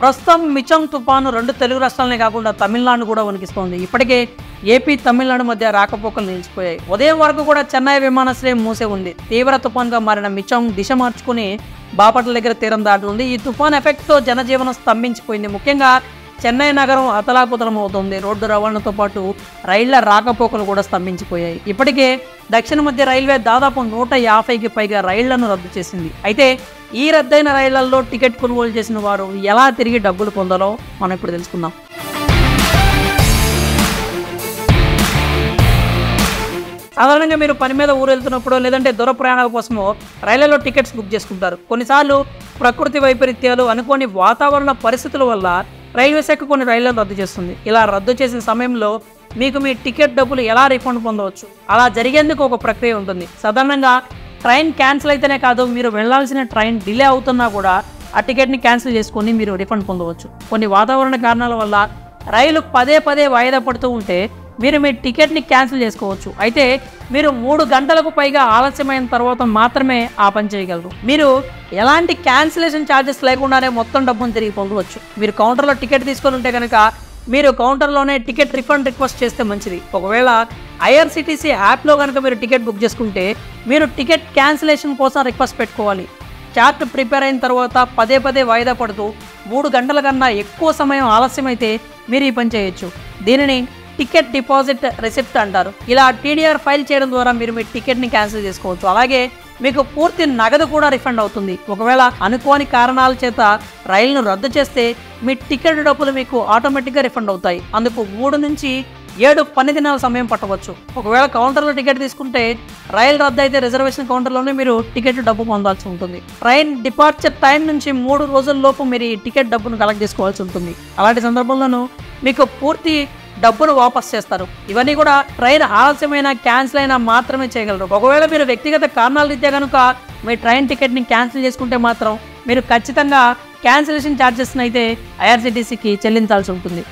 ప్రస్తుతం మిచంగ్ తుఫాను రెండు తెలుగు రాష్ట్రాలనే కాకుండా తమిళనాడు కూడా వణికిస్తోంది ఇప్పటికే ఏపీ తమిళనాడు మధ్య రాకపోకలు నిలిచిపోయాయి ఉదయం వరకు కూడా చెన్నై విమానాశ్రయం మూసే ఉంది తీవ్ర తుఫాన్గా మారిన మిచంగ్ దిశ మార్చుకుని బాపట్ల దగ్గర తీరం దాటుతుంది ఈ తుఫాన్ ఎఫెక్ట్తో జనజీవనం స్తంభించిపోయింది ముఖ్యంగా చెన్నై నగరం అతలాకుతలం అవుతుంది రోడ్డు రవాణాతో పాటు రైళ్ల రాకపోకలు కూడా స్తంభించిపోయాయి ఇప్పటికే దక్షిణ మధ్య రైల్వే దాదాపు నూట యాభైకి పైగా రైళ్లను రద్దు చేసింది అయితే ఈ రద్దయిన రైళ్లలో టికెట్ కొనుగోలు చేసిన వారు ఎలా తిరిగి డబ్బులు పొందాలో మనం ఇప్పుడు తెలుసుకుందాం సాధారణంగా మీరు పని మీద ఊరు వెళ్తున్నప్పుడు లేదంటే దూర ప్రయాణాల కోసమో రైళ్లలో టికెట్స్ బుక్ చేసుకుంటారు కొన్నిసార్లు ప్రకృతి వైపరీత్యాలు అనుకోని వాతావరణ పరిస్థితుల వల్ల రైల్వే శాఖ కొన్ని రైళ్లను రద్దు చేస్తుంది ఇలా రద్దు చేసిన సమయంలో మీకు మీ టికెట్ డబ్బులు ఎలా రిఫండ్ పొందవచ్చు అలా జరిగేందుకు ఒక ప్రక్రియ ఉంటుంది సాధారణంగా ట్రైన్ క్యాన్సిల్ అయితేనే కాదు మీరు వెళ్ళాల్సిన ట్రైన్ డిలే అవుతున్నా కూడా ఆ టికెట్ని క్యాన్సిల్ చేసుకొని మీరు రిఫండ్ పొందవచ్చు కొన్ని వాతావరణ కారణాల వల్ల రైలు పదే పదే వాయిదా పడుతూ ఉంటే మీరు మీ టికెట్ని క్యాన్సిల్ చేసుకోవచ్చు అయితే మీరు మూడు గంటలకు పైగా ఆలస్యమైన తర్వాత మాత్రమే ఆ పని చేయగలరు మీరు ఎలాంటి క్యాన్సిలేషన్ ఛార్జెస్ లేకుండానే మొత్తం డబ్బును తిరిగి పొందవచ్చు మీరు కౌంటర్లో టికెట్ తీసుకొని ఉంటే కనుక మీరు కౌంటర్లోనే టికెట్ రిఫండ్ రిక్వెస్ట్ చేస్తే మంచిది ఒకవేళ ఐఆర్సిటీసీ యాప్లో కనుక మీరు టికెట్ బుక్ చేసుకుంటే మీరు టికెట్ క్యాన్సిలేషన్ కోసం రిక్వెస్ట్ పెట్టుకోవాలి చార్ట్ ప్రిపేర్ అయిన తర్వాత పదే పదే వాయిదా పడుతూ మూడు గంటల కన్నా ఎక్కువ సమయం ఆలస్యమైతే మీరు ఈ పని చేయొచ్చు దీనిని టికెట్ డిపాజిట్ రిసిప్ట్ అంటారు ఇలా టీడీఆర్ ఫైల్ చేయడం ద్వారా మీరు మీ టికెట్ని క్యాన్సిల్ చేసుకోవచ్చు అలాగే మీకు పూర్తి నగదు కూడా రిఫండ్ అవుతుంది ఒకవేళ అనుకోని కారణాల చేత రైలును రద్దు చేస్తే మీ టికెట్ డబ్బులు మీకు ఆటోమేటిక్గా రిఫండ్ అవుతాయి అందుకు మూడు నుంచి ఏడు పని దినాల సమయం పట్టవచ్చు ఒకవేళ కౌంటర్లో టికెట్ తీసుకుంటే రైలు రద్దు అయితే రిజర్వేషన్ కౌంటర్లోనే మీరు టికెట్ డబ్బు పొందాల్సి ఉంటుంది ట్రైన్ డిపార్చర్ టైం నుంచి మూడు రోజుల లోపు మీరు ఈ టికెట్ డబ్బును కలెక్ట్ చేసుకోవాల్సి ఉంటుంది అలాంటి సందర్భంలోనూ మీకు పూర్తి డబ్బును వాపస్ చేస్తారు ఇవన్నీ కూడా ట్రైన్ ఆలస్యమైన క్యాన్సిల్ అయినా మాత్రమే చేయగలరు ఒకవేళ మీరు వ్యక్తిగత కారణాల రీత్యా కనుక మీ ట్రైన్ టికెట్ని క్యాన్సిల్ చేసుకుంటే మాత్రం మీరు ఖచ్చితంగా క్యాన్సిలేషన్ ఛార్జెస్ని అయితే ఐఆర్సిటీసీకి చెల్లించాల్సి ఉంటుంది